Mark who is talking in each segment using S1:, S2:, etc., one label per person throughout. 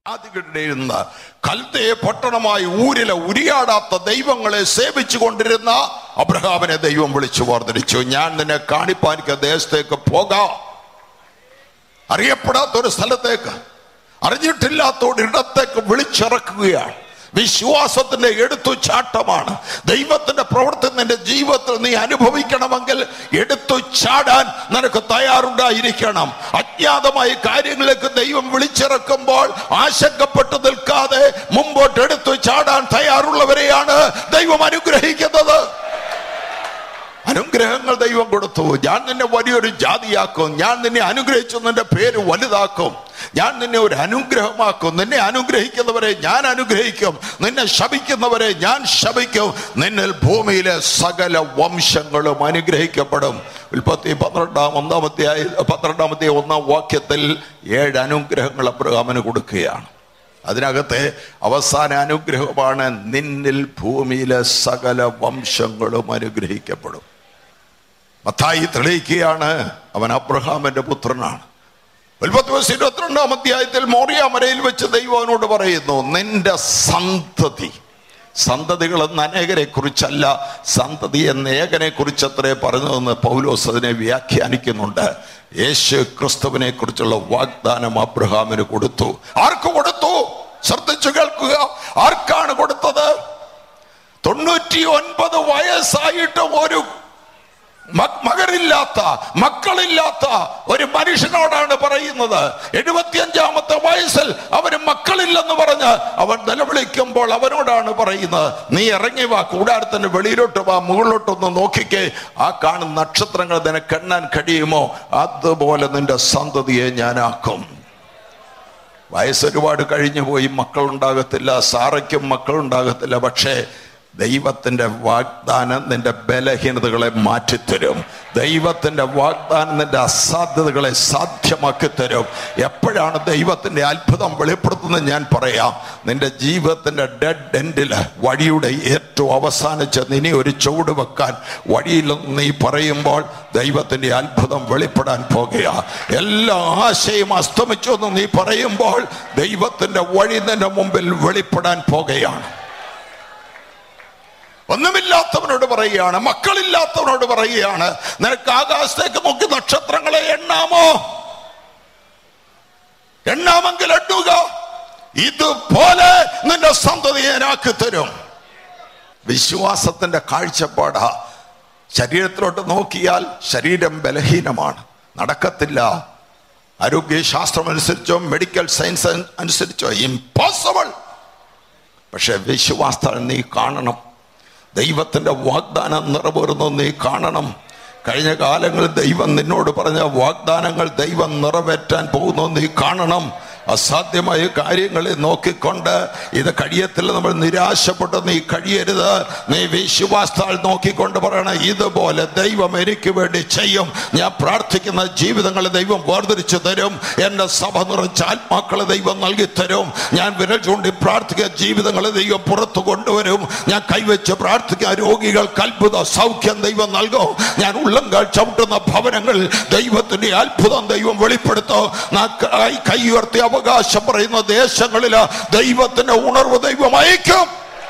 S1: ആദികളിരുന്ന കൽതയെ പട്ടണമായി ഊരിലെ ഉരിയാടാത്ത ദൈവങ്ങളെ സേവിച്ചു കൊണ്ടിരുന്ന അബ്രഹാമിനെ ദൈവം വിളിച്ചു വർദ്ധിച്ചു ഞാൻ നിന്നെ കാണിപ്പാനിക്ക ദേശത്തേക്ക് പോകാം അറിയപ്പെടാത്ത ഒരു സ്ഥലത്തേക്ക് അറിഞ്ഞിട്ടില്ലാത്ത ഒരു ഇടത്തേക്ക് വിളിച്ചിറക്കുകയാണ് വിശ്വാസത്തിന്റെ എടുത്തു ചാട്ടമാണ് ദൈവത്തിന്റെ പ്രവൃത്തി നിന്റെ ജീവിതത്തിൽ നീ അനുഭവിക്കണമെങ്കിൽ എടുത്തു ചാടാൻ നിനക്ക് തയ്യാറുണ്ടായിരിക്കണം അജ്ഞാതമായ കാര്യങ്ങളിലേക്ക് ദൈവം വിളിച്ചിറക്കുമ്പോൾ ആശങ്കപ്പെട്ടു നിൽക്കാതെ മുമ്പോട്ട് എടുത്തു ചാടാൻ തയ്യാറുള്ളവരെയാണ് ദൈവം അനുഗ്രഹിക്കുന്നത് അനുഗ്രഹങ്ങൾ ദൈവം കൊടുത്തു ഞാൻ നിന്നെ വലിയൊരു ജാതിയാക്കും ഞാൻ നിന്നെ അനുഗ്രഹിച്ചു നിന്റെ പേര് വലുതാക്കും ഞാൻ നിന്നെ ഒരു അനുഗ്രഹമാക്കും നിന്നെ അനുഗ്രഹിക്കുന്നവരെ ഞാൻ അനുഗ്രഹിക്കും നിന്നെ ശപിക്കുന്നവരെ ഞാൻ ശപിക്കും നിന്നിൽ ഭൂമിയിലെ സകല വംശങ്ങളും അനുഗ്രഹിക്കപ്പെടും ഉൽപ്പത്തി പന്ത്രണ്ടാം ഒന്നാമത്തെ പന്ത്രണ്ടാമത്തെ ഒന്നാം വാക്യത്തിൽ ഏഴ് അനുഗ്രഹങ്ങൾ അബ്രഹാമിന് കൊടുക്കുകയാണ് അതിനകത്തെ അവസാന അനുഗ്രഹമാണ് നിന്നിൽ ഭൂമിയിലെ സകല വംശങ്ങളും അനുഗ്രഹിക്കപ്പെടും മത്തായി തെളിയിക്കുകയാണ് അവൻ അബ്രഹാമിന്റെ പുത്രനാണ് ഉൽപ്പത്തി ദിവസം ഇരുപത്തിരണ്ടാം അധ്യായത്തിൽ മോറിയ മരയിൽ വെച്ച് ദൈവം അവനോട് പറയുന്നു നിന്റെ സന്തതി സന്തതികൾ എന്ന അനേകരെ കുറിച്ചല്ല സന്തതി എന്ന ഏകനെ കുറിച്ച് അത്രേ പറഞ്ഞതെന്ന് പൗലോസ് അതിനെ വ്യാഖ്യാനിക്കുന്നുണ്ട് യേശു ക്രിസ്തുവിനെ കുറിച്ചുള്ള വാഗ്ദാനം അബ്രഹാമിന് കൊടുത്തു ആർക്ക് കൊടുത്തു ശ്രദ്ധിച്ചു കേൾക്കുക ആർക്കാണ് കൊടുത്തത് തൊണ്ണൂറ്റി ഒൻപത് വയസ്സായിട്ടും ഒരു മ- മകരില്ലാത്ത മക്കളില്ലാത്ത ഒരു മനുഷ്യനോടാണ് പറയുന്നത് എഴുപത്തിയഞ്ചാമത്തെ വയസ്സിൽ അവന് മക്കളില്ലെന്ന് പറഞ്ഞ് അവൻ നിലവിളിക്കുമ്പോൾ അവനോടാണ് പറയുന്നത് നീ ഇറങ്ങി വാ കൂടാരത്തിന്റെ വെളിയിലോട്ട് വാ മുകളിലോട്ടൊന്ന് നോക്കിക്കേ ആ കാണുന്ന നക്ഷത്രങ്ങൾ നിനക്ക് എണ്ണാൻ കഴിയുമോ അതുപോലെ നിന്റെ സന്തതിയെ ഞാനാക്കും വയസ്സ് ഒരുപാട് കഴിഞ്ഞു പോയി മക്കളുണ്ടാകത്തില്ല സാറയ്ക്കും മക്കളുണ്ടാകത്തില്ല പക്ഷേ ദൈവത്തിന്റെ വാഗ്ദാനം നിന്റെ ബലഹീനതകളെ മാറ്റിത്തരും ദൈവത്തിന്റെ വാഗ്ദാനം നിന്റെ അസാധ്യതകളെ സാധ്യമാക്കി തരും എപ്പോഴാണ് ദൈവത്തിന്റെ അത്ഭുതം വെളിപ്പെടുത്തുന്നത് ഞാൻ പറയാം നിന്റെ ജീവിതത്തിന്റെ ഡെഡ് എൻഡില് വഴിയുടെ ഏറ്റവും അവസാനിച്ച് ഇനി ഒരു ചുവട് വെക്കാൻ വഴിയില്ലെന്ന് നീ പറയുമ്പോൾ ദൈവത്തിന്റെ അത്ഭുതം വെളിപ്പെടാൻ പോകുക എല്ലാ ആശയും അസ്തമിച്ചു എന്ന് നീ പറയുമ്പോൾ ദൈവത്തിന്റെ വഴി നിന്റെ മുമ്പിൽ വെളിപ്പെടാൻ പോകുകയാണ് ഒന്നുമില്ലാത്തവനോട് പറയുകയാണ് മക്കളില്ലാത്തവനോട് പറയുകയാണ് നിനക്ക് ആകാശത്തേക്ക് നോക്കി നക്ഷത്രങ്ങളെ എണ്ണാമോ എണ്ണാമെങ്കിൽ എണ്ണുക ഇതുപോലെ നിന്റെ സന്തതിയെ ഞാനാക്കി തരും വിശ്വാസത്തിന്റെ കാഴ്ചപ്പാടാ ശരീരത്തിലോട്ട് നോക്കിയാൽ ശരീരം ബലഹീനമാണ് നടക്കത്തില്ല ആരോഗ്യശാസ്ത്രം അനുസരിച്ചോ മെഡിക്കൽ സയൻസ് അനുസരിച്ചോ ഇമ്പോസിബിൾ പക്ഷെ വിശ്വാസത്താൽ നീ കാണണം ദൈവത്തിന്റെ വാഗ്ദാനം നിറവേറുന്നത് നീ കാണണം കഴിഞ്ഞ കാലങ്ങളിൽ ദൈവം നിന്നോട് പറഞ്ഞ വാഗ്ദാനങ്ങൾ ദൈവം നിറവേറ്റാൻ പോകുന്നു നീ കാണണം അസാധ്യമായ കാര്യങ്ങളെ നോക്കിക്കൊണ്ട് ഇത് കഴിയത്തില്ല നമ്മൾ നിരാശപ്പെട്ട് നീ കഴിയരുത് നീ വിശ്വാസത്താൽ നോക്കിക്കൊണ്ട് പറയണം ഇതുപോലെ ദൈവം എനിക്ക് വേണ്ടി ചെയ്യും ഞാൻ പ്രാർത്ഥിക്കുന്ന ജീവിതങ്ങളെ ദൈവം വേർതിരിച്ചു തരും എൻ്റെ സഭ നിറച്ച ആത്മാക്കളെ ദൈവം നൽകി തരും ഞാൻ വിരൽ ചൂണ്ടി പ്രാർത്ഥിക്കുന്ന ജീവിതങ്ങളെ ദൈവം പുറത്തു കൊണ്ടുവരും ഞാൻ കൈവച്ച് പ്രാർത്ഥിക്കുന്ന രോഗികൾക്ക് അത്ഭുത സൗഖ്യം ദൈവം നൽകും ഞാൻ ഉള്ളങ്കാൽ ചവിട്ടുന്ന ഭവനങ്ങളിൽ ദൈവത്തിന്റെ അത്ഭുതം ദൈവം വെളിപ്പെടുത്തും ഞാൻ കൈ കൈ ഉയർത്തി അവകാശം പറയുന്ന ദേശങ്ങളിൽ ദൈവത്തിന്റെ ഉണർവ് ദൈവം അയക്കും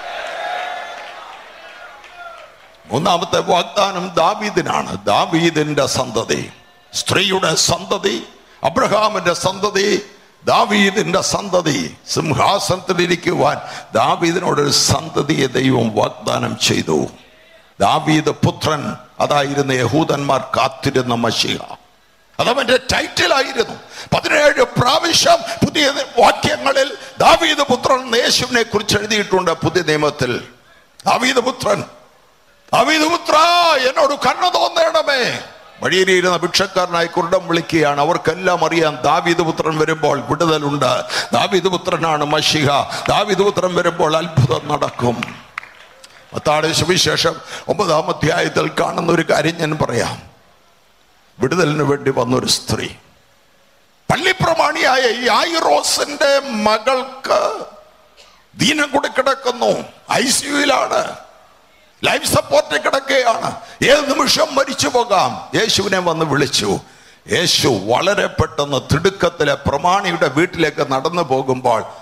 S1: മൂന്നാമത്തെ വാഗ്ദാനം ദാവീദിനാണ് ദാവീദിന്റെ സന്തതി സ്ത്രീയുടെ സന്തതി അബ്രഹാമിന്റെ സന്തതി ദാവീദിന്റെ സന്തതി സിംഹാസനത്തിലിരിക്കുവാൻ ദാവീദിനോടൊരു സന്തതിയെ ദൈവം വാഗ്ദാനം ചെയ്തു ദാവീദ് പുത്രൻ അതായിരുന്നു യഹൂദന്മാർ കാത്തിരുന്ന മഷിക അതവന്റെ ടൈറ്റിലായിരുന്നു പതിനേഴ് പ്രാവശ്യം പുതിയ വാക്യങ്ങളിൽ ദാവീദ് പുത്രൻ എന്ന് യേശുവിനെ കുറിച്ച് എഴുതിയിട്ടുണ്ട് പുതിയ നിയമത്തിൽ ദാവീദ് പുത്രൻ ദാവീദ് പുത്ര എന്നോട് കണ്ണു തോന്നണമേ വഴിയിലിരുന്ന ഭിക്ഷക്കാരനായി കുരുടം വിളിക്കുകയാണ് അവർക്കെല്ലാം അറിയാം ദാവീദ് പുത്രൻ വരുമ്പോൾ വിടുതലുണ്ട് ദാവീദ് പുത്രനാണ് മഷിഹ ദാവീദ് പുത്രൻ വരുമ്പോൾ അത്ഭുതം നടക്കും മത്താടെ സുവിശേഷം ഒമ്പതാം അധ്യായത്തിൽ കാണുന്ന ഒരു കാര്യം ഞാൻ പറയാം വിടുതലിന് വേണ്ടി വന്നൊരു സ്ത്രീ പള്ളിപ്രമാണിയായ ഈ ആയിറോസിന്റെ മകൾക്ക് ദീനം കൂടി കിടക്കുന്നു ഐ സിയുയിലാണ് ലൈഫ് സപ്പോർട്ടിൽ കിടക്കുകയാണ് ഏത് നിമിഷം മരിച്ചു പോകാം യേശുവിനെ വന്ന് വിളിച്ചു യേശു വളരെ പെട്ടെന്ന് തിടുക്കത്തിലെ പ്രമാണിയുടെ വീട്ടിലേക്ക് നടന്നു പോകുമ്പോൾ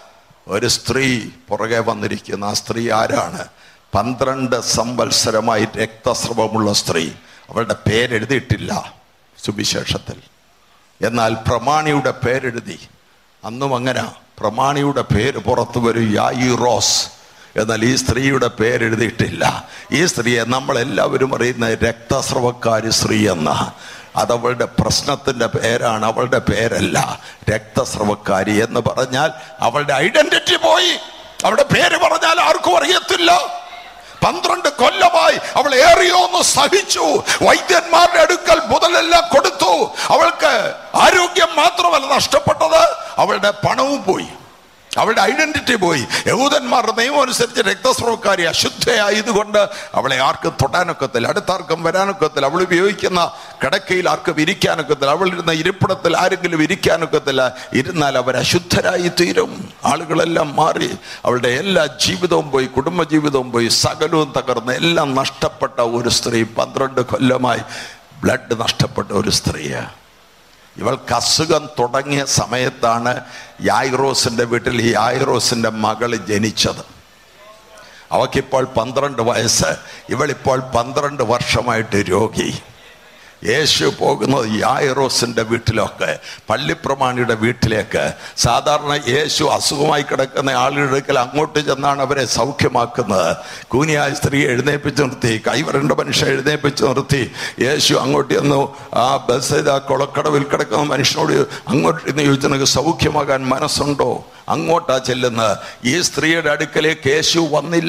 S1: ഒരു സ്ത്രീ പുറകെ വന്നിരിക്കുന്ന ആ സ്ത്രീ ആരാണ് പന്ത്രണ്ട് സംവത്സരമായി രക്തസ്രവമുള്ള സ്ത്രീ അവളുടെ പേരെഴുതിയിട്ടില്ല സുവിശേഷത്തിൽ എന്നാൽ പ്രമാണിയുടെ പേരെഴുതി അന്നും അങ്ങനെ പ്രമാണിയുടെ പേര് പുറത്തു വരും യായിറോസ് എന്നാൽ ഈ സ്ത്രീയുടെ പേരെഴുതിയിട്ടില്ല ഈ സ്ത്രീയെ നമ്മളെല്ലാവരും അറിയുന്ന രക്തസ്രവക്കാരി സ്ത്രീ എന്ന അതവളുടെ പ്രശ്നത്തിന്റെ പേരാണ് അവളുടെ പേരല്ല രക്തസ്രവക്കാരി എന്ന് പറഞ്ഞാൽ അവളുടെ ഐഡന്റിറ്റി പോയി അവളുടെ പേര് പറഞ്ഞാൽ ആർക്കും അറിയത്തില്ല പന്ത്രണ്ട് കൊല്ലമായി അവൾ ഏറിയോന്ന് സഹിച്ചു വൈദ്യന്മാരുടെ അടുക്കൽ മുതലെല്ലാം കൊടുത്തു അവൾക്ക് ആരോഗ്യം മാത്രമല്ല നഷ്ടപ്പെട്ടത് അവളുടെ പണവും പോയി അവളുടെ ഐഡന്റിറ്റി പോയി യഹൂദന്മാരുടെ നിയമം അനുസരിച്ച് രക്തസ്രവക്കാരി അശുദ്ധയായതുകൊണ്ട് അവളെ ആർക്കും തൊടാനൊക്കത്തില്ല അടുത്താർക്കും വരാനൊക്കത്തില്ല അവൾ ഉപയോഗിക്കുന്ന കിടക്കയിൽ ആർക്കും ഇരിക്കാനൊക്കത്തില്ല അവൾ ഇരുന്ന ഇരിപ്പിടത്തിൽ ആരെങ്കിലും ഇരിക്കാനൊക്കത്തില്ല ഇരുന്നാൽ അവർ അശുദ്ധരായി തീരും ആളുകളെല്ലാം മാറി അവളുടെ എല്ലാ ജീവിതവും പോയി കുടുംബജീവിതവും പോയി സകലവും തകർന്ന് എല്ലാം നഷ്ടപ്പെട്ട ഒരു സ്ത്രീ പന്ത്രണ്ട് കൊല്ലമായി ബ്ലഡ് നഷ്ടപ്പെട്ട ഒരു സ്ത്രീയാണ് ഇവൾക്ക് അസുഖം തുടങ്ങിയ സമയത്താണ് യായിറോസിന്റെ വീട്ടിൽ ഈ യായിറോസിന്റെ മകൾ ജനിച്ചത് അവക്കിപ്പോൾ പന്ത്രണ്ട് വയസ്സ് ഇവളിപ്പോൾ പന്ത്രണ്ട് വർഷമായിട്ട് രോഗി യേശു പോകുന്നത് യായറോസിന്റെ വീട്ടിലൊക്കെ പള്ളിപ്രമാണിയുടെ വീട്ടിലേക്ക് സാധാരണ യേശു അസുഖമായി കിടക്കുന്ന ആളുകളുടെ അടുക്കൽ അങ്ങോട്ട് ചെന്നാണ് അവരെ സൗഖ്യമാക്കുന്നത് കൂനിയായ സ്ത്രീ എഴുന്നേപ്പിച്ച് നിർത്തി കൈവരണ്ട മനുഷ്യൻ എഴുന്നേപ്പിച്ച് നിർത്തി യേശു അങ്ങോട്ട് ചെന്നു ആ ബസ് ആ കൊളക്കടവിൽ കിടക്കുന്ന മനുഷ്യനോട് അങ്ങോട്ട് ഇന്ന് ചോദിച്ചു നിനക്ക് സൗഖ്യമാകാൻ മനസ്സുണ്ടോ അങ്ങോട്ടാ ചെല്ലുന്നത് ഈ സ്ത്രീയുടെ അടുക്കലേക്ക് യേശു വന്നില്ല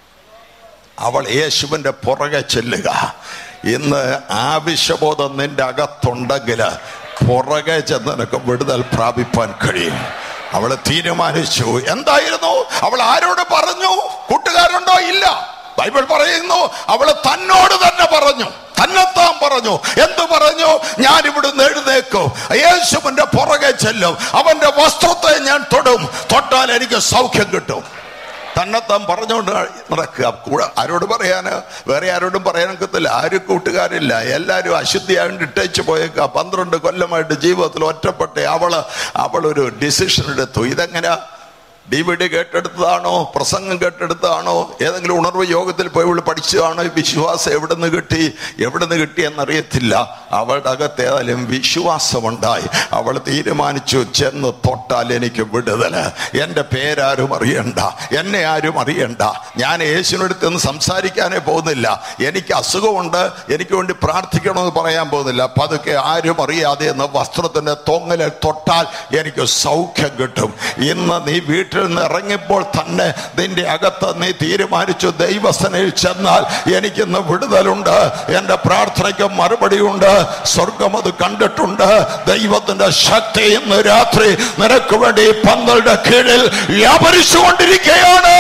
S1: അവൾ യേശുവിൻ്റെ പുറകെ ചെല്ലുക ഇന്ന് ആവശ്യബോധം നിന്റെ അകത്തുണ്ടെങ്കിൽ പുറകെ ചെന്ന് നിനക്ക് വിടുതൽ പ്രാപിപ്പാൻ കഴിയും അവള് തീരുമാനിച്ചു എന്തായിരുന്നു അവൾ ആരോട് പറഞ്ഞു കൂട്ടുകാരുണ്ടോ ഇല്ല ബൈബിൾ പറയുന്നു അവള് തന്നോട് തന്നെ പറഞ്ഞു തന്നെത്താൻ പറഞ്ഞു എന്ത് പറഞ്ഞു ഞാൻ ഇവിടുന്ന് എഴുന്നേക്കും യേശുവിന്റെ പുറകെ ചെല്ലും അവന്റെ വസ്ത്രത്തെ ഞാൻ തൊടും തൊട്ടാൽ എനിക്ക് സൗഖ്യം കിട്ടും തന്നെത്താൻ പറഞ്ഞുകൊണ്ട് നടക്കുക കൂടെ ആരോട് പറയാന് വേറെ ആരോടും പറയാനൊക്കത്തില്ല ആരും കൂട്ടുകാരില്ല എല്ലാവരും അശുദ്ധിയായിട്ട് ഇട്ടേച്ച് പോയേക്ക പന്ത്രണ്ട് കൊല്ലമായിട്ട് ജീവിതത്തിൽ ഒറ്റപ്പെട്ട അവള് അവളൊരു ഡിസിഷൻ എടുത്തു ഇതെങ്ങനെ ഡി വി ഡി കേട്ടെടുത്തതാണോ പ്രസംഗം കേട്ടെടുത്തതാണോ ഏതെങ്കിലും ഉണർവ് യോഗത്തിൽ പോയി ഇവള് പഠിച്ചതാണോ ഈ വിശ്വാസം എവിടെ നിന്ന് കിട്ടി എവിടെ നിന്ന് കിട്ടി എന്നറിയത്തില്ല അവളുടെ അകത്ത് ഏതായാലും വിശ്വാസമുണ്ടായി അവൾ തീരുമാനിച്ചു ചെന്ന് തൊട്ടാൽ എനിക്ക് വിടുതല് എൻ്റെ പേരാരും അറിയണ്ട എന്നെ ആരും അറിയണ്ട ഞാൻ യേശുവിനടുത്ത് നിന്ന് സംസാരിക്കാനേ പോകുന്നില്ല എനിക്ക് അസുഖമുണ്ട് എനിക്ക് വേണ്ടി പ്രാർത്ഥിക്കണമെന്ന് പറയാൻ പോകുന്നില്ല പതുക്കെ ആരും അറിയാതെ എന്ന് വസ്ത്രത്തിന്റെ തൊങ്ങലെ തൊട്ടാൽ എനിക്ക് സൗഖ്യം കിട്ടും ഇന്ന് നീ വീട്ടിൽ നിന്ന് ഇറങ്ങിയപ്പോൾ തന്നെ നിന്റെ അകത്ത് നീ തീരുമാനിച്ചു ദൈവസനയിൽ ചെന്നാൽ എനിക്കിന്ന് വിടുതലുണ്ട് എൻ്റെ പ്രാർത്ഥനയ്ക്ക് മറുപടിയുണ്ട് സ്വർഗം അത് കണ്ടിട്ടുണ്ട് ദൈവത്തിന്റെ ശക്തി ഇന്ന് രാത്രി നിനക്ക് വേണ്ടി പന്തളുടെ കീഴിൽ വ്യാപരിച്ചുകൊണ്ടിരിക്കുകയാണ്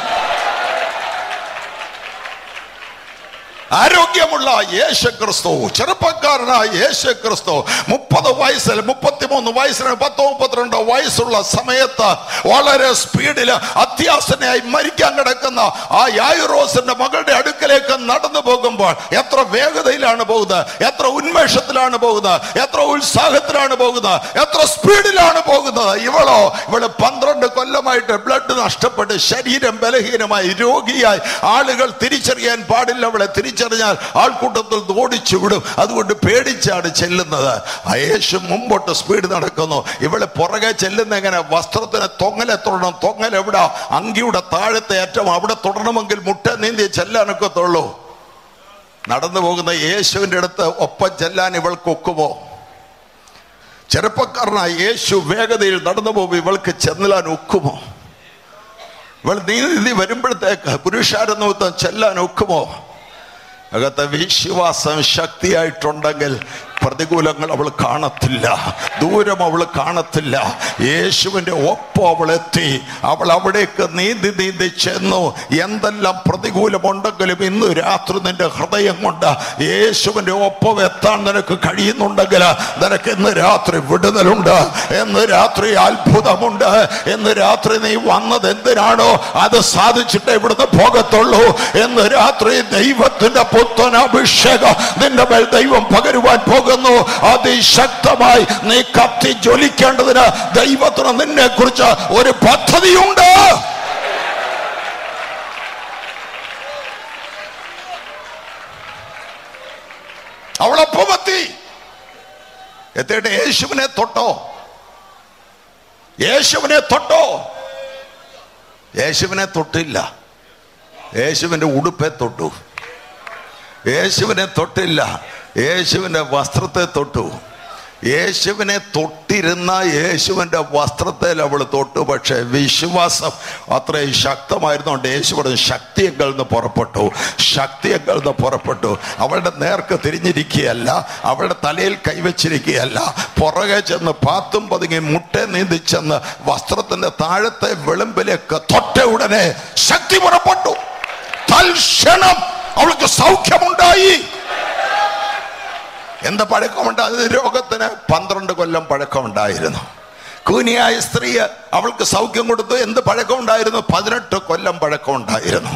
S1: ആരോഗ്യമുള്ള യേശു ക്രിസ്തു ചെറുപ്പക്കാരനായ യേശു ക്രിസ്തു മുപ്പത് വയസ്സിൽ മുപ്പത്തിമൂന്ന് വയസ്സിന് പത്തോ മുപ്പത്തിരണ്ടോ വയസ്സുള്ള സമയത്ത് വളരെ സ്പീഡിൽ അത്യാസനയായി മരിക്കാൻ കിടക്കുന്ന ആ യായുറോസിന്റെ മകളുടെ അടുക്കലേക്ക് നടന്നു പോകുമ്പോൾ എത്ര വേഗതയിലാണ് പോകുന്നത് എത്ര ഉന്മേഷത്തിലാണ് പോകുന്നത് എത്ര ഉത്സാഹത്തിലാണ് പോകുന്നത് എത്ര സ്പീഡിലാണ് പോകുന്നത് ഇവളോ ഇവള് പന്ത്രണ്ട് കൊല്ലമായിട്ട് ബ്ലഡ് നഷ്ടപ്പെട്ട് ശരീരം ബലഹീനമായി രോഗിയായി ആളുകൾ തിരിച്ചറിയാൻ പാടില്ല അവളെ തിരിച്ചറിഞ്ഞാൽ ആൾക്കൂട്ടത്തിൽ ഓടിച്ചു വിടും അതുകൊണ്ട് പേടിച്ചാണ് ചെല്ലുന്നത് ആ യേശു മുമ്പോട്ട് സ്പീഡ് നടക്കുന്നു ഇവള് പുറകെ ചെല്ലുന്ന എങ്ങനെ വസ്ത്രത്തിന് തൊങ്ങലെ തൊടണം തൊങ്ങൽ എവിടെ അങ്കിയുടെ താഴത്തെ അറ്റം അവിടെ തൊടണമെങ്കിൽ മുട്ട നീന്തി ചെല്ലാനൊക്കത്തുള്ളൂ നടന്നു പോകുന്ന യേശുവിൻ്റെ അടുത്ത് ഒപ്പം ചെല്ലാൻ ഇവൾക്ക് ഒക്കുമോ ചെറുപ്പക്കാരനായ യേശു വേഗതയിൽ നടന്നു പോകുമ്പോൾ ഇവൾക്ക് ചെന്നലാൻ ഒക്കുമോ ഇവൾ നീതി വരുമ്പോഴത്തേക്ക് പുരുഷാരനൂത്തം ചെല്ലാൻ ഒക്കുമോ അകത്തെ വിശ്വാസം ശക്തിയായിട്ടുണ്ടെങ്കിൽ പ്രതികൂലങ്ങൾ അവൾ കാണത്തില്ല ദൂരം അവൾ കാണത്തില്ല യേശുവിൻ്റെ ഒപ്പം അവൾ എത്തി അവൾ അവിടേക്ക് നീന്തി നീന്തി ചെന്നു എന്തെല്ലാം പ്രതികൂലമുണ്ടെങ്കിലും ഇന്ന് രാത്രി നിന്റെ ഹൃദയം കൊണ്ട് യേശുവിൻ്റെ ഒപ്പം എത്താൻ നിനക്ക് കഴിയുന്നുണ്ടെങ്കിൽ നിനക്ക് ഇന്ന് രാത്രി വിടുതലുണ്ട് ഇന്ന് രാത്രി അത്ഭുതമുണ്ട് ഇന്ന് രാത്രി നീ വന്നത് എന്തിനാണോ അത് സാധിച്ചിട്ട് ഇവിടുന്ന് പോകത്തുള്ളൂ ഇന്ന് രാത്രി ദൈവത്തിന്റെ പുത്തൻ അഭിഷേകം നിന്റെ മേൽ ദൈവം പകരുവാൻ പോകുന്നു പറയുന്നു അതിശക്തമായി നീ കത്തി ജ്വലിക്കേണ്ടതിന് ദൈവത്തിന് നിന്നെ കുറിച്ച് ഒരു പദ്ധതിയുണ്ട് അവളൊപ്പം എത്തി എത്തിയിട്ട് യേശുവിനെ തൊട്ടോ യേശുവിനെ തൊട്ടോ യേശുവിനെ തൊട്ടില്ല യേശുവിന്റെ ഉടുപ്പെ തൊട്ടു യേശുവിനെ തൊട്ടില്ല യേശുവിന്റെ വസ്ത്രത്തെ തൊട്ടു യേശുവിനെ തൊട്ടിരുന്ന യേശുവിന്റെ വസ്ത്രത്തിൽ അവൾ തൊട്ടു പക്ഷെ വിശ്വാസം അത്രയും ശക്തമായിരുന്നുകൊണ്ട് യേശു പറഞ്ഞു ശക്തിയങ്ങൾ നിന്ന് പുറപ്പെട്ടു ശക്തിയങ്ങൾ നിന്ന് പുറപ്പെട്ടു അവളുടെ നേർക്ക് തിരിഞ്ഞിരിക്കുകയല്ല അവളുടെ തലയിൽ കൈവച്ചിരിക്കുകയല്ല പുറകെ ചെന്ന് പാത്തും പതുങ്ങി മുട്ട നീന്തി ചെന്ന് വസ്ത്രത്തിന്റെ താഴത്തെ വിളിമ്പിലേക്ക് തൊട്ട ഉടനെ ശക്തി പുറപ്പെട്ടു തൽക്ഷണം അവൾക്ക് സൗഖ്യമുണ്ടായി എന്താ പഴക്കമുണ്ടായത് രോഗത്തിന് പന്ത്രണ്ട് കൊല്ലം പഴക്കമുണ്ടായിരുന്നു കൂനിയായ സ്ത്രീ അവൾക്ക് സൗഖ്യം കൊടുത്തു എന്ത് പഴക്കമുണ്ടായിരുന്നു പതിനെട്ട് കൊല്ലം പഴക്കമുണ്ടായിരുന്നു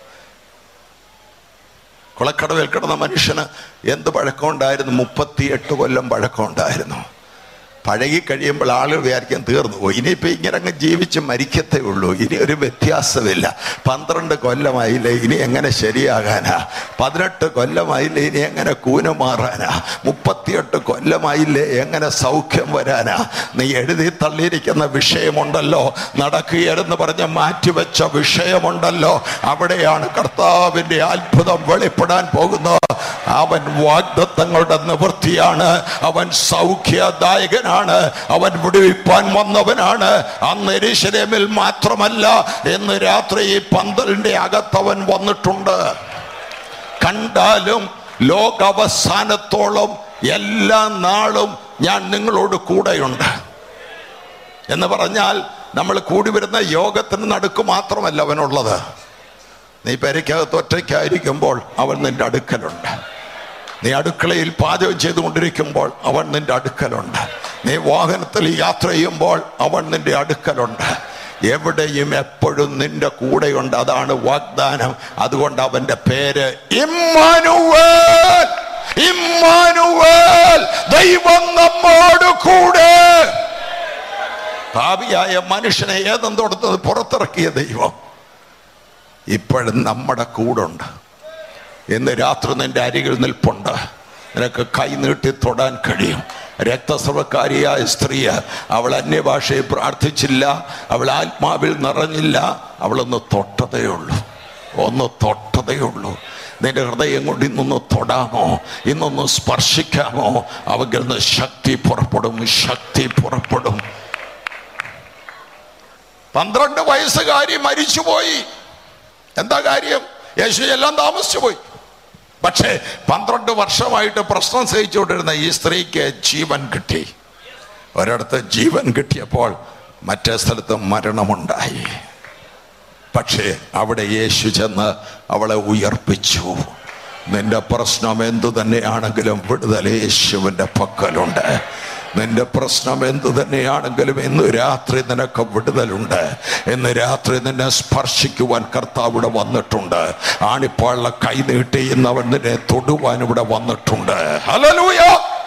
S1: കുളക്കടവിൽ കിടന്ന മനുഷ്യന് എന്ത് പഴക്കമുണ്ടായിരുന്നു മുപ്പത്തിയെട്ട് കൊല്ലം പഴക്കമുണ്ടായിരുന്നു പഴകി കഴിയുമ്പോൾ ആളുകൾ വിചാരിക്കാൻ തീർന്നു പോയി ഇനിയിപ്പോൾ ഇങ്ങനെ അങ്ങ് ജീവിച്ച് മരിക്കത്തേ ഉള്ളൂ ഇനി ഒരു വ്യത്യാസമില്ല പന്ത്രണ്ട് കൊല്ലമായില്ലേ ഇനി എങ്ങനെ ശരിയാകാനാ പതിനെട്ട് കൊല്ലമായില്ലേ ഇനി എങ്ങനെ കൂന മാറാനാ മുപ്പത്തിയെട്ട് കൊല്ലമായില്ലേ എങ്ങനെ സൗഖ്യം വരാനാ നീ എഴുതി തള്ളിയിരിക്കുന്ന വിഷയമുണ്ടല്ലോ നടക്കുകയെന്ന് പറഞ്ഞ് മാറ്റിവെച്ച വിഷയമുണ്ടല്ലോ അവിടെയാണ് കർത്താവിൻ്റെ അത്ഭുതം വെളിപ്പെടാൻ പോകുന്നത് അവൻ വാഗ്ദത്തങ്ങളുടെ നിവൃത്തിയാണ് അവൻ സൗഖ്യദായകനാണ് അവൻ വിടുവിപ്പാൻ വന്നവനാണ് അന്ന് എരിശലേമിൽ മാത്രമല്ല ഇന്ന് രാത്രി ഈ പന്തലിന്റെ അകത്തവൻ വന്നിട്ടുണ്ട് കണ്ടാലും ലോകാവസാനത്തോളം എല്ലാ നാളും ഞാൻ നിങ്ങളോട് കൂടെയുണ്ട് എന്ന് പറഞ്ഞാൽ നമ്മൾ കൂടി വരുന്ന യോഗത്തിന് നടുക്ക് മാത്രമല്ല അവനുള്ളത് നീ പെരയ്ക്കകത്ത് ഒറ്റയ്ക്കായിരിക്കുമ്പോൾ അവൻ നിന്റെ അടുക്കലുണ്ട് നീ അടുക്കളയിൽ പാചകം ചെയ്തുകൊണ്ടിരിക്കുമ്പോൾ അവൻ നിന്റെ അടുക്കലുണ്ട് നീ വാഹനത്തിൽ യാത്ര ചെയ്യുമ്പോൾ അവൻ നിന്റെ അടുക്കലുണ്ട് എവിടെയും എപ്പോഴും നിന്റെ കൂടെയുണ്ട് അതാണ് വാഗ്ദാനം അതുകൊണ്ട് അവന്റെ പേര് ഇമ്മാനുവേൽ ഇമ്മാനുവേൽ ദൈവം നമ്മോട് കൂടെ ഭാവിയായ മനുഷ്യനെ ഏതും തൊടുത്തത് പുറത്തിറക്കിയ ദൈവം ഇപ്പോഴും നമ്മുടെ കൂടുണ്ട് ഇന്ന് രാത്രി നിന്റെ അരികിൽ നിൽപ്പുണ്ട് നിനക്ക് കൈ നീട്ടി തൊടാൻ കഴിയും രക്തസ്രവക്കാരിയായ സ്ത്രീ അവൾ അന്യഭാഷയെ പ്രാർത്ഥിച്ചില്ല അവൾ ആത്മാവിൽ നിറഞ്ഞില്ല അവളൊന്ന് തൊട്ടതേ ഉള്ളൂ ഒന്ന് തൊട്ടതേ ഉള്ളൂ നിന്റെ ഹൃദയം കൊണ്ട് ഇന്നൊന്ന് തൊടാമോ ഇന്നൊന്ന് സ്പർശിക്കാമോ അവങ്കിൽ നിന്ന് ശക്തി പുറപ്പെടും ശക്തി പുറപ്പെടും പന്ത്രണ്ട് വയസ്സുകാരി മരിച്ചുപോയി എന്താ കാര്യം യേശു എല്ലാം താമസിച്ചു പോയി പക്ഷേ പന്ത്രണ്ട് വർഷമായിട്ട് പ്രശ്നം സഹിച്ചുകൊണ്ടിരുന്ന ഈ സ്ത്രീക്ക് ജീവൻ കിട്ടി ഒരിടത്ത് ജീവൻ കിട്ടിയപ്പോൾ മറ്റേ സ്ഥലത്ത് മരണമുണ്ടായി പക്ഷേ അവിടെ യേശു ചെന്ന് അവളെ ഉയർപ്പിച്ചു നിന്റെ പ്രശ്നം എന്തു തന്നെയാണെങ്കിലും വിടുതൽ യേശുവിൻ്റെ പക്കലുണ്ട് നിന്റെ പ്രശ്നം എന്തു തന്നെയാണെങ്കിലും ഇന്ന് രാത്രി നിനക്ക് വിടുതലുണ്ട് ഇന്ന് രാത്രി നിന്നെ സ്പർശിക്കുവാൻ കർത്താവ് ഇവിടെ വന്നിട്ടുണ്ട് ആണിപ്പാള്ള കൈ നീട്ടി ഇന്ന് അവൻ നിന്നെ തൊടുവാൻ ഇവിടെ വന്നിട്ടുണ്ട് ഹല്ലേലൂയ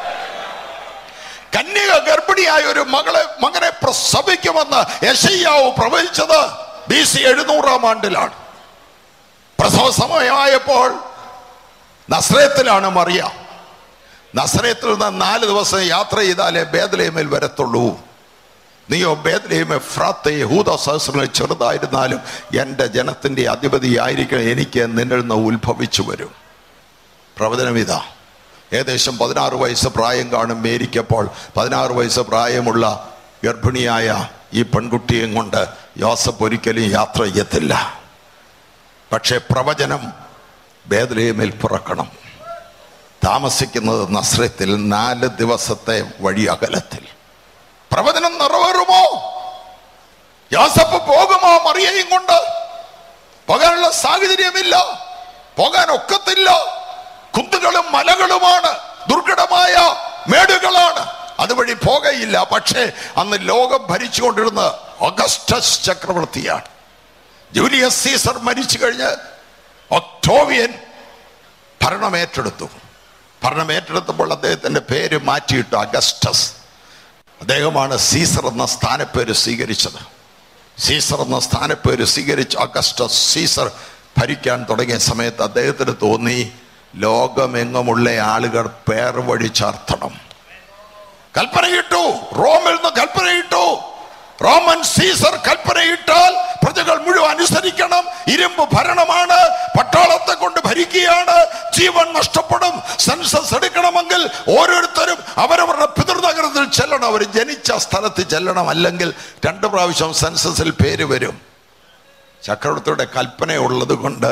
S1: കന്യക ഗർഭിണിയായ ഒരു മകളെ മകനെ പ്രസവിക്കുമെന്ന് യശയ്യാവ് പ്രവചിച്ചത് ബി സി എഴുന്നൂറാം ആണ്ടിലാണ് പ്രസവ സമയമായപ്പോൾ നസ്രയത്തിലാണ് മറിയ നസ്രയത്തിൽ നിന്ന് നാല് ദിവസം യാത്ര ചെയ്താലേ ബേദലേമിൽ വരത്തുള്ളൂ നീയോ ബേദലേം എഫ്രാത്തെ യഹൂദ സഹസ്രങ്ങൾ ചെറുതായിരുന്നാലും എൻ്റെ ജനത്തിൻ്റെ അധിപതിയായിരിക്കണം എനിക്ക് നിന്നിൽ നിന്ന് ഉത്ഭവിച്ചു വരും പ്രവചനം ഇതാ ഏകദേശം പതിനാറ് വയസ്സ് പ്രായം കാണും മേരിക്കപ്പോൾ പതിനാറ് വയസ്സ് പ്രായമുള്ള ഗർഭിണിയായ ഈ പെൺകുട്ടിയും കൊണ്ട് യോസഫ് ഒരിക്കലും യാത്ര ചെയ്യത്തില്ല പക്ഷേ പ്രവചനം ബേദലേമിൽ പിറക്കണം താമസിക്കുന്നത് നസ്രത്തിൽ നാല് ദിവസത്തെ വഴി അകലത്തിൽ പ്രവചനം നിറവേറുമോ യോസഫ് പോകുമോ മറിയയും കൊണ്ട് പോകാനുള്ള സാഹചര്യമില്ല പോകാൻ ഒക്കത്തില്ല കുന്നുകളും മലകളുമാണ് ദുർഘടമായ മേടുകളാണ് അതുവഴി പോകയില്ല പക്ഷേ അന്ന് ലോകം ഭരിച്ചുകൊണ്ടിരുന്ന ഒഗസ്റ്റസ് ചക്രവർത്തിയാണ് ജൂലിയസ് സീസർ മരിച്ചു കഴിഞ്ഞ് ഒക്ടോവിയൻ ഭരണം ഏറ്റെടുത്തു ഭരണം ഏറ്റെടുത്തപ്പോൾ അദ്ദേഹത്തിന്റെ പേര് മാറ്റിയിട്ടു അഗസ്റ്റസ് അദ്ദേഹമാണ് സീസർ എന്ന സ്ഥാനപ്പേര് സ്വീകരിച്ചത് സീസർ എന്ന സ്ഥാനപ്പേര് സ്വീകരിച്ച അഗസ്റ്റസ് സീസർ ഭരിക്കാൻ തുടങ്ങിയ സമയത്ത് അദ്ദേഹത്തിന് തോന്നി ലോകമെങ്ങുമുള്ള ആളുകൾ പേർ വഴി ചാർത്തണം കൽപ്പനയിട്ടു റോമിൽ നിന്ന് കൽപ്പനയിട്ടു റോമൻ സീസർ കൽപ്പനയിട്ടാൽ പ്രജകൾ മുഴുവൻ അനുസരിക്കണം ഇരുമ്പ് ഭരണമാണ് പട്ടാളത്തെ കൊണ്ട് ഭരിക്കുകയാണ് ജീവൻ നഷ്ടപ്പെടും സെൻസസ് എടുക്കണമെങ്കിൽ ഓരോരുത്തരും അവരവരുടെ പിതൃനഗരത്തിൽ ചെല്ലണം അവർ ജനിച്ച സ്ഥലത്ത് ചെല്ലണം അല്ലെങ്കിൽ രണ്ട് പ്രാവശ്യം സെൻസസിൽ പേര് വരും ചക്രവർത്തിയുടെ കൽപ്പനയുള്ളത് കൊണ്ട്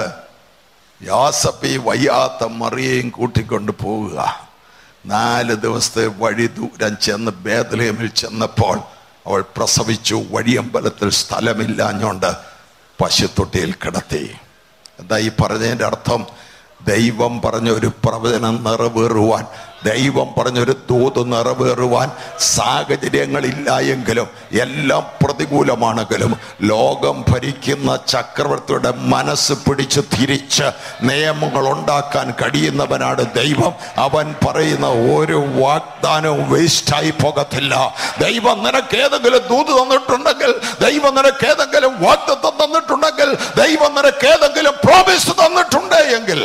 S1: യാസപ്പി വയ്യാത്ത മറിയേയും കൂട്ടിക്കൊണ്ട് പോവുക നാല് ദിവസത്തെ വഴി ദൂരം ചെന്ന് ബേദലേമിൽ ചെന്നപ്പോൾ അവൾ പ്രസവിച്ചു വഴിയമ്പലത്തിൽ സ്ഥലമില്ലാഞ്ഞോണ്ട് പശുത്തൊട്ടിയിൽ കിടത്തി എന്താ ഈ പറഞ്ഞതിൻ്റെ അർത്ഥം ദൈവം പറഞ്ഞ ഒരു പ്രവചനം നിറവേറുവാൻ ദൈവം പറഞ്ഞൊരു ദൂത് നിറവേറുവാൻ സാഹചര്യങ്ങളില്ല എങ്കിലും എല്ലാം പ്രതികൂലമാണെങ്കിലും ലോകം ഭരിക്കുന്ന ചക്രവർത്തിയുടെ മനസ്സ് പിടിച്ച് തിരിച്ച് നിയമങ്ങൾ ഉണ്ടാക്കാൻ കഴിയുന്നവനാണ് ദൈവം അവൻ പറയുന്ന ഒരു വാഗ്ദാനവും വേസ്റ്റായി പോകത്തില്ല ദൈവം നിനക്ക് ഏതെങ്കിലും ദൂത് തന്നിട്ടുണ്ടെങ്കിൽ ദൈവം നിനക്ക് ഏതെങ്കിലും വാഗ്ദത്വം തന്നിട്ടുണ്ടെങ്കിൽ ദൈവം നിനക്ക് ഏതെങ്കിലും പ്രോമിസ് തന്നിട്ടുണ്ട് എങ്കിൽ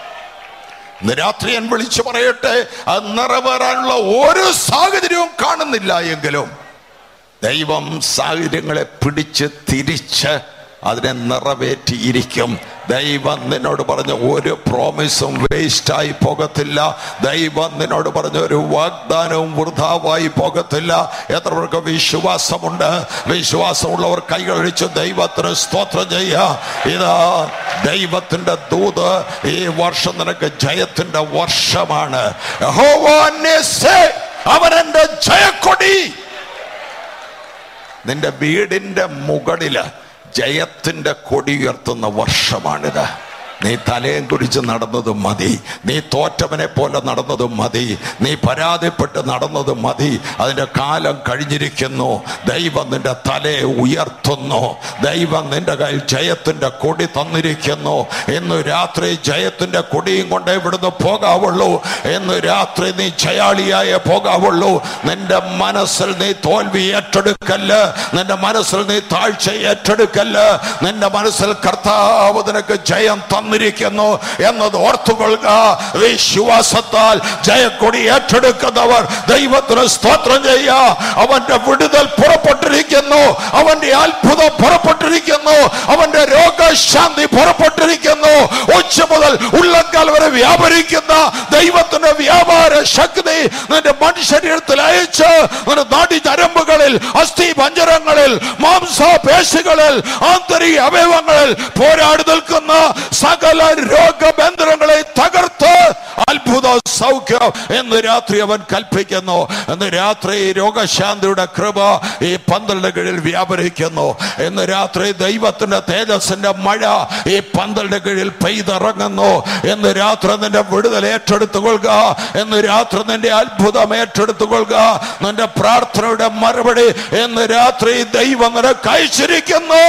S1: ഇന്ന് രാത്രി ഞാൻ വിളിച്ചു പറയട്ടെ അത് നിറവേറാനുള്ള ഒരു സാഹചര്യവും കാണുന്നില്ല എങ്കിലും ദൈവം സാഹചര്യങ്ങളെ പിടിച്ച് തിരിച്ച് അതിനെ നിറവേറ്റിയിരിക്കും ദൈവം നിന്നോട് പറഞ്ഞ ഒരു പ്രോമിസും വേസ്റ്റായി പോകത്തില്ല ദൈവം നിന്നോട് പറഞ്ഞ ഒരു വാഗ്ദാനവും വൃഥാവായി പോകത്തില്ല എത്ര പേർക്ക് വിശ്വാസമുണ്ട് വിശ്വാസമുള്ളവർ കൈകഴിച്ച് ദൈവത്തിന് സ്തോത്രം ചെയ്യുക ഇതാ ദൈവത്തിന്റെ ദൂത് ഈ വർഷം നിനക്ക് ജയത്തിന്റെ വർഷമാണ് യഹോവ നിസ്സേ, അവൻ എന്റെ ജയക്കൊടി നിന്റെ വീടിന്റെ മുകളില് ജയത്തിന്റെ കൊടി ഉയർത്തുന്ന വർഷമാണിത് നീ തലയും കുടിച്ച് നടന്നതും മതി നീ തോറ്റവനെ പോലെ നടന്നതും മതി നീ പരാതിപ്പെട്ട് നടന്നതും മതി അതിൻ്റെ കാലം കഴിഞ്ഞിരിക്കുന്നു ദൈവം നിന്റെ തലയെ ഉയർത്തുന്നു ദൈവം നിന്റെ കയ്യിൽ ജയത്തിൻ്റെ കൊടി തന്നിരിക്കുന്നു ഇന്ന് രാത്രി ജയത്തിൻ്റെ കൊടിയും കൊണ്ടേ ഇവിടുന്ന് പോകാവുള്ളൂ ഇന്ന് രാത്രി നീ ജയാളിയായേ പോകാവുള്ളൂ നിന്റെ മനസ്സിൽ നീ തോൽവി ഏറ്റെടുക്കല്ല് നിന്റെ മനസ്സിൽ നീ താഴ്ച ഏറ്റെടുക്കല്ല് നിന്റെ മനസ്സിൽ കർത്താവ് നിനക്ക് ജയം തന്നിരിക്കുന്നു എന്നത് ഓർത്തുകൊള്ളുക വിശ്വാസത്താൽ ജയക്കൊടി ഏറ്റെടുക്കുന്നവർ ദൈവത്തിന് സ്തോത്രം ചെയ്യുക അവന്റെ വിടുതൽ പുറപ്പെട്ടിരിക്കുന്നു അവന്റെ അത്ഭുതം പുറപ്പെട്ടിരിക്കുന്നു അവന്റെ രോഗശാന്തി പുറപ്പെട്ടിരിക്കുന്നു ഉച്ച മുതൽ ഉള്ളക്കാൽ വരെ വ്യാപരിക്കുന്ന ദൈവത്തിന്റെ വ്യാപാര ശക്തി നിന്റെ മനുഷ്യരീരത്തിൽ അയച്ച് നിന്റെ നാടി ഞരമ്പുകളിൽ അസ്ഥി പഞ്ചരങ്ങളിൽ മാംസപേശികളിൽ ആന്തരിക അവയവങ്ങളിൽ പോരാടി നിൽക്കുന്ന സകല രോഗബന്ധനങ്ങളെ തകർത്ത് അത്ഭുത സൗഖ്യം എന്ന് രാത്രി അവൻ കൽപ്പിക്കുന്നു എന്ന് രാത്രി രോഗശാന്തിയുടെ കൃപ ഈ പന്തലിന്റെ കീഴിൽ വ്യാപരിക്കുന്നു എന്ന് രാത്രി ദൈവത്തിന്റെ തേജസ്സിന്റെ മഴ ഈ പന്തലിന്റെ കീഴിൽ പെയ്തിറങ്ങുന്നു എന്ന് രാത്രി നിന്റെ വിടുതൽ ഏറ്റെടുത്തുകൊള്ളുക എന്ന് രാത്രി നിന്റെ അത്ഭുതം ഏറ്റെടുത്തുകൊള്ളുക നിന്റെ പ്രാർത്ഥനയുടെ മറുപടി എന്ന് രാത്രി ദൈവം നിനക്ക് അയച്ചിരിക്കുന്നു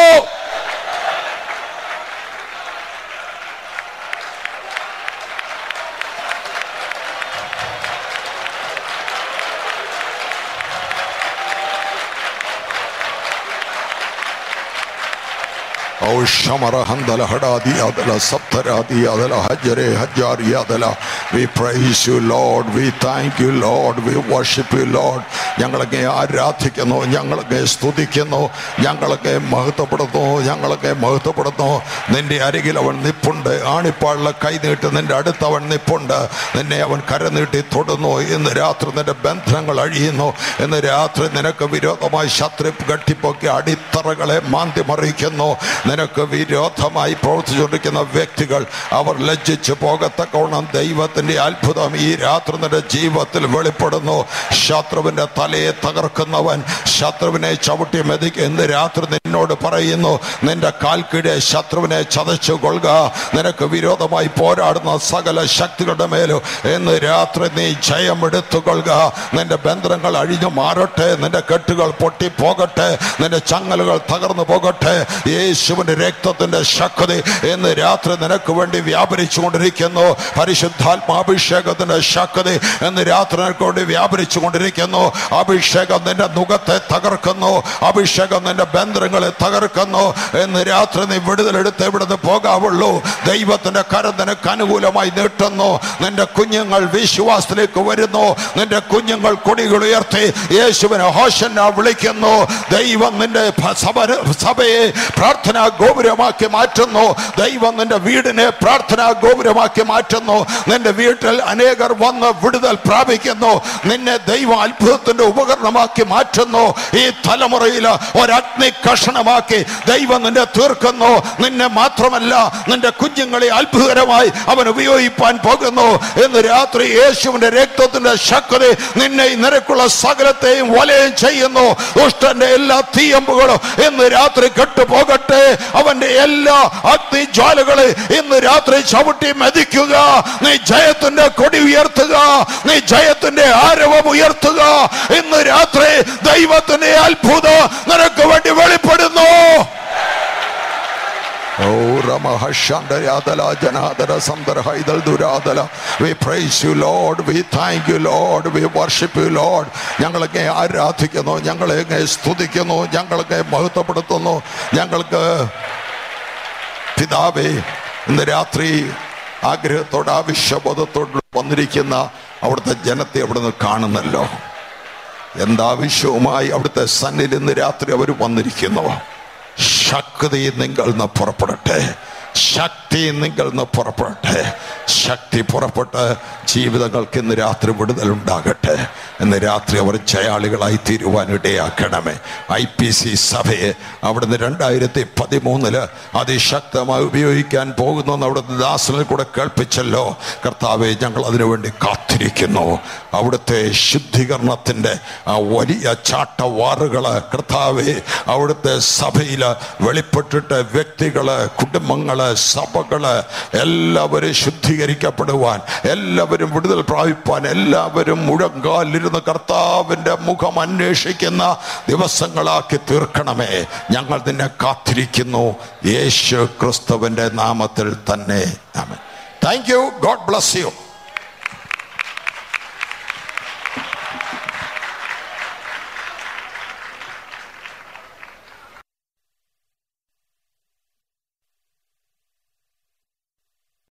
S1: Oh, Shamara Handala Hadadi Adala Saptaradi Adala Hajare Hajari Adala. We praise you, Lord. We thank you, Lord. We worship you, Lord. ഞങ്ങളൊക്കെ ആരാധിക്കുന്നു ഞങ്ങളൊക്കെ സ്തുതിക്കുന്നു ഞങ്ങളൊക്കെ മഹത്വപ്പെടുന്നു ഞങ്ങളൊക്കെ മഹത്വപ്പെടുന്നു നിന്റെ അരികിൽ അവൻ നിപ്പുണ്ട് ആണിപ്പാളിലെ കൈ നീട്ടി നിന്റെ അടുത്ത് അവൻ നിപ്പുണ്ട് നിന്നെ അവൻ കരനീട്ടി തൊടുന്നു ഇന്ന് രാത്രി നിന്റെ ബന്ധനങ്ങൾ അഴിയുന്നു ഇന്ന് രാത്രി നിനക്ക് വിരോധമായി ശത്രു കെട്ടിപ്പൊക്കി അടിത്തറകളെ മാന്തി മറിയിക്കുന്നു നിനക്ക് വിരോധമായി പ്രവർത്തിച്ചുകൊണ്ടിരിക്കുന്ന വ്യക്തികൾ അവർ ലജ്ജിച്ചു പോകത്തക്കവണ്ണം ദൈവത്തിന്റെ അത്ഭുതം ഈ രാത്രി നിന്റെ ജീവിതത്തിൽ വെളിപ്പെടുന്നു ശത്രുവിന്റെ തലയെ തകർക്കുന്നവൻ ശത്രുവിനെ ചവിട്ടി മെതിക്ക് ഇന്ന് രാത്രി നിന്നോട് പറയുന്നു നിന്റെ കാൽക്കീഴെ ശത്രുവിനെ ചതച്ചു കൊള്ളുക നിനക്ക് വിരോധമായി പോരാടുന്ന സകല ശക്തികളുടെ മേലും ഇന്ന് രാത്രി നീ ജയം എടുത്തുകൊള്ളുക നിന്റെ ബന്ധനങ്ങൾ അഴിഞ്ഞു മാറട്ടെ നിന്റെ കെട്ടുകൾ പൊട്ടിപ്പോകട്ടെ നിന്റെ ചങ്ങലുകൾ തകർന്നു പോകട്ടെ യേശുവിൻ യേശുവിന്റെ രക്തത്തിന്റെ ശക്തി ഇന്ന് രാത്രി നിനക്ക് വേണ്ടി വ്യാപരിച്ചു കൊണ്ടിരിക്കുന്നു പരിശുദ്ധാത്മാഭിഷേകത്തിന്റെ ശക്തി ഇന്ന് രാത്രി നിനക്ക് വേണ്ടി വ്യാപരിച്ചു കൊണ്ടിരിക്കുന്നു അഭിഷേകം നിന്റെ മുഖത്തെ തകർക്കുന്നു അഭിഷേകം നിന്റെ ബന്ധങ്ങളെ തകർക്കുന്നു ഇന്ന് രാത്രി നീ വിടുതലെടുത്ത് എവിടുന്ന് പോകാവുള്ളൂ ദൈവത്തിന്റെ കരം നിനക്ക് അനുകൂലമായി നീട്ടുന്നു നിന്റെ കുഞ്ഞുങ്ങൾ വിശ്വാസത്തിലേക്ക് വരുന്നു നിന്റെ കുഞ്ഞുങ്ങൾ കൊടികൾ ഉയർത്തി യേശുവിനെ ഹോഷന വിളിക്കുന്നു ദൈവം നിന്റെ ഭ- സഭ- സഭയെ പ്രാർത്ഥനാ ഗോപുരമാക്കി മാറ്റുന്നു ദൈവം നിന്റെ വീടിനെ പ്രാർത്ഥനാ ഗോപുരമാക്കി മാറ്റുന്നു നിന്റെ വീട്ടിൽ അനേകർ വന്ന് വിടുതൽ പ്രാപിക്കുന്നു നിന്നെ ദൈവം അത്ഭുതത്തിന്റെ ഉപകരണമാക്കി മാറ്റുന്നു ഈ തലമുറയിൽ ഒരഗ്നി കഷണമാക്കി ദൈവം നിന്നെ തീർക്കുന്നു നിന്നെ മാത്രമല്ല നിന്റെ കുഞ്ഞുങ്ങളെ അത്ഭുതകരമായി അവൻ ഉപയോഗിപ്പാൻ പോകുന്നു എന്ന് രാത്രി യേശുവിന്റെ രക്തത്തിന്റെ ശക്തി നിന്നെ ഈ നിരക്കുള്ള സകലത്തെയും വലയം ചെയ്യുന്നു ദുഷ്ടന്റെ എല്ലാ തീയമ്പുകളും ഇന്ന് രാത്രി കെട്ടുപോകട്ടെ അവന്റെ എല്ലാ അഗ്നിജ്വാലകളെ ഇന്ന് രാത്രി ചവിട്ടി മെതിക്കുക നീ ജയത്തിന്റെ കൊടി ഉയർത്തുക നീ ജയത്തിന്റെ ആരവം ഉയർത്തുക ഇന്ന് രാത്രി ദൈവത്തിന്റെ അത്ഭുതം നിനക്ക് വേണ്ടി വെളിപ്പെടുന്നു Oh, Ramahashandayadala Janadara Sandara Haidal Duradala. We praise you, Lord. We thank you, Lord. We worship you, Lord. ഞങ്ങളൊക്കെ ആരാധിക്കുന്നു ഞങ്ങളെ സ്തുതിക്കുന്നു ഞങ്ങളൊക്കെ മഹത്വപ്പെടുത്തുന്നു ഞങ്ങൾക്ക് പിതാവേ ഇന്ന് രാത്രി ആഗ്രഹത്തോട് ആവശ്യബോധത്തോട് വന്നിരിക്കുന്ന അവിടുത്തെ ജനത്തെ അവിടുന്ന് കാണുന്നല്ലോ എന്താവശ്യവുമായി അവിടുത്തെ സന്നിൽ ഇന്ന് രാത്രി അവർ വന്നിരിക്കുന്നു ശക്തി നിങ്ങൾ നിന്ന് പുറപ്പെടട്ടെ ശക്തി നിങ്ങൾ നിന്ന് പുറപ്പെടട്ടെ ശക്തി പുറപ്പെട്ട് ജീവിതങ്ങൾക്ക് ഇന്ന് രാത്രി വിടുതൽ ഉണ്ടാകട്ടെ ഇന്ന് രാത്രി അവർ ജയാളികളായി തീരുവാൻ ഇടയാക്കണമേ ഐ പി സി സഭയെ അവിടുന്ന് രണ്ടായിരത്തി പതിമൂന്നില് അതിശക്തമായി ഉപയോഗിക്കാൻ പോകുന്നു എന്ന് അവിടുത്തെ ദാസനിൽ കൂടെ കേൾപ്പിച്ചല്ലോ കർത്താവെ ഞങ്ങൾ അതിനുവേണ്ടി കാത്തിരിക്കുന്നു അവിടുത്തെ ശുദ്ധീകരണത്തിൻ്റെ ആ വലിയ ചാട്ടവാറുകള് കർത്താവെ അവിടുത്തെ സഭയിൽ വെളിപ്പെട്ടിട്ട് വ്യക്തികള് കുടുംബങ്ങള് സഭകള് എല്ലാവരും ശുദ്ധീകരിക്കപ്പെടുവാൻ എല്ലാവരും വിടുതൽ പ്രാപിപ്പാൻ എല്ലാവരും മുഴങ്കാലിരുന്ന് കർത്താവിൻ്റെ മുഖം അന്വേഷിക്കുന്ന ദിവസങ്ങളാക്കി തീർക്കണമേ ഞങ്ങൾ നിന്നെ കാത്തിരിക്കുന്നു യേശു ക്രിസ്തുവിൻ്റെ നാമത്തിൽ തന്നെ thank you God bless U